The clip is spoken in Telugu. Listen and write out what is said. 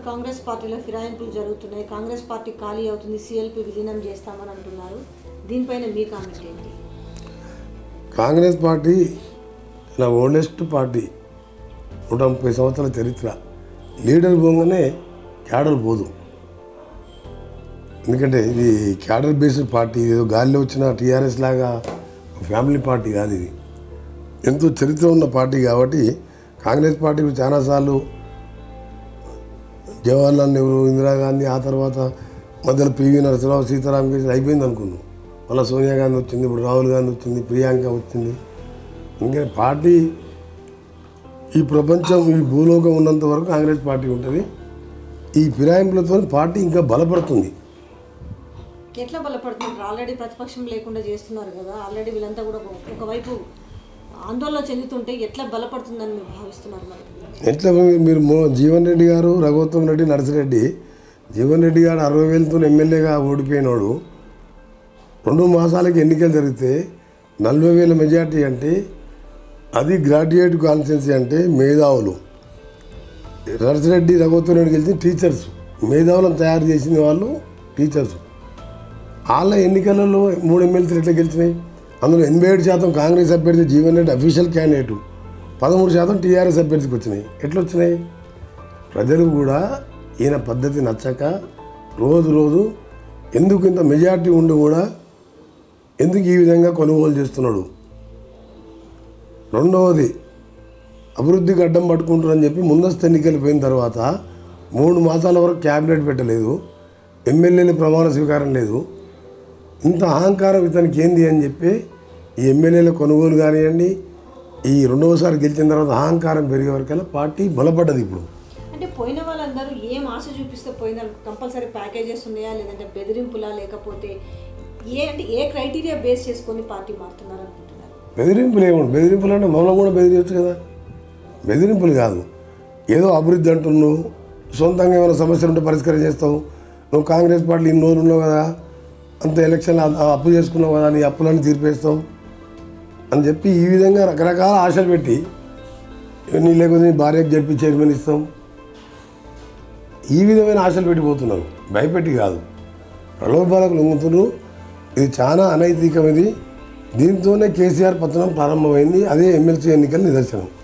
కాంగ్రెస్ పార్టీలో ఫిరాయింపులు జరుగుతున్నాయి కాంగ్రెస్ పార్టీ ఖాళీ అవుతుంది సిఎల్పి విలీనం చేస్తామని అంటున్నారు దీనిపైన మీ కామెంట్ ఏంటి కాంగ్రెస్ పార్టీ నా ఓల్డెస్ట్ పార్టీ నూట ముప్పై సంవత్సరాల చరిత్ర లీడర్ పోగానే క్యాడర్ పోదు ఎందుకంటే ఇది క్యాడర్ బేస్డ్ పార్టీ ఏదో గాలిలో వచ్చిన టీఆర్ఎస్ లాగా ఫ్యామిలీ పార్టీ కాదు ఇది ఎంతో చరిత్ర ఉన్న పార్టీ కాబట్టి కాంగ్రెస్ పార్టీ చాలాసార్లు జవహర్లాల్ నెహ్రూ ఇందిరాగాంధీ ఆ తర్వాత మధ్యలో పివి నరసింహరావు సీతారాం కేసు అయిపోయింది అనుకున్నాం మళ్ళీ సోనియా గాంధీ వచ్చింది ఇప్పుడు రాహుల్ గాంధీ వచ్చింది ప్రియాంక వచ్చింది ఇంకా పార్టీ ఈ ప్రపంచం ఈ భూలోకం ఉన్నంత వరకు కాంగ్రెస్ పార్టీ ఉంటుంది ఈ ఫిరాయింపులతో పార్టీ ఇంకా బలపడుతుంది ఎట్లా బలపడుతున్నారు ఆల్రెడీ ప్రతిపక్షం లేకుండా చేస్తున్నారు కదా ఆల్రెడీ వీళ్ళంతా కూడా ఒకవైపు ఆందోళన చెందుతుంటే ఎట్లా బలపడుతుందని మీరు భావిస్తున్నారు మరి ఎట్లా మీ- మీరు మో- జీవన్ రెడ్డి గారు రఘుత్వం రెడ్డి నర్సిరెడ్డి జీవన్ రెడ్డి గారు అరవై వేలతో ఎమ్మెల్యేగా ఓడిపోయినాడు రెండు మాసాలకి ఎన్నికలు జరిగితే నలభై వేల మెజార్టీ అంటే అది గ్రాడ్యుయేట్ కాన్స్టిట్యున్సీ అంటే మేధావులు నర్సిరెడ్డి రఘుత్వం రెడ్డి గెలిచిన టీచర్స్ మేధావులను తయారు చేసిన వాళ్ళు టీచర్స్ వాళ్ళ ఎన్నికలలో మూడు ఎమ్మెల్సీలు ఎట్లా గెలిచినాయి అందులో ఎనభై ఏడు శాతం కాంగ్రెస్ అభ్యర్థి జీవన్ రెడ్డి అఫీషియల్ క్యాండిడేటు పదమూడు శాతం టీఆర్ఎస్ అభ్యర్థికి వచ్చినాయి ఎట్లా వచ్చినాయి ప్రజలు కూడా ఈయన పద్ధతి నచ్చక రోజు రోజు ఎందుకు ఇంత మెజార్టీ ఉండి కూడా ఎందుకు ఈ విధంగా కొనుగోలు చేస్తున్నాడు రెండవది అభివృద్ధికి అడ్డం పట్టుకుంటారని చెప్పి ముందస్తు ఎన్నికలు పోయిన తర్వాత మూడు మాసాల వరకు క్యాబినెట్ పెట్టలేదు ఎమ్మెల్యేల ప్రమాణ స్వీకారం లేదు ఇంత అహంకారం ఇతనికి ఏంది అని చెప్పి ఈ ఎమ్మెల్యేల కొనుగోలు కానివ్వండి ఈ రెండవసారి గెలిచిన తర్వాత అహంకారం పెరిగే వరకల్లా పార్టీ బలపడ్డది ఇప్పుడు అంటే పోయిన వాళ్ళందరూ ఏం ఆశ చూపిస్తే పోయిన కంపల్సరీ ప్యాకేజెస్ ఉన్నాయా లేదంటే బెదిరింపులా లేకపోతే ఏ అంటే ఏ క్రైటీరియా బేస్ చేసుకొని పార్టీ మారుతున్నారు అనుకుంటున్నారు బెదిరింపులు ఏముంది బెదిరింపులు అంటే మమ్మల్ని కూడా బెదిరించవచ్చు కదా బెదిరింపులు కాదు ఏదో అభివృద్ధి అంటున్నావు సొంతంగా ఏమైనా సమస్యలు ఉంటే పరిష్కారం చేస్తావు నువ్వు కాంగ్రెస్ పార్టీ ఇన్ని రోజులు ఉన్నావు కదా అంత ఎలక్షన్లు అ- అప్పు చేసుకున్నావు కదా నీ అప్పులన్నీ తీర్పేస్తావు అని చెప్పి ఈ విధంగా రకరకాల ఆశలు పెట్టి నీ లేకపోతే నీ భార్యకు చెప్పి చైర్మన్ ఇస్తాం ఈ విధమైన ఆశలు పెట్టిపోతున్నారు భయపెట్టి కాదు ప్రలోభాలకు లొంగుతున్నారు ఇది చాలా అనైతికం ఇది దీంతోనే కేసీఆర్ పతనం ప్రారంభమైంది అదే ఎమ్మెల్సీ ఎన్నికల నిదర్శనం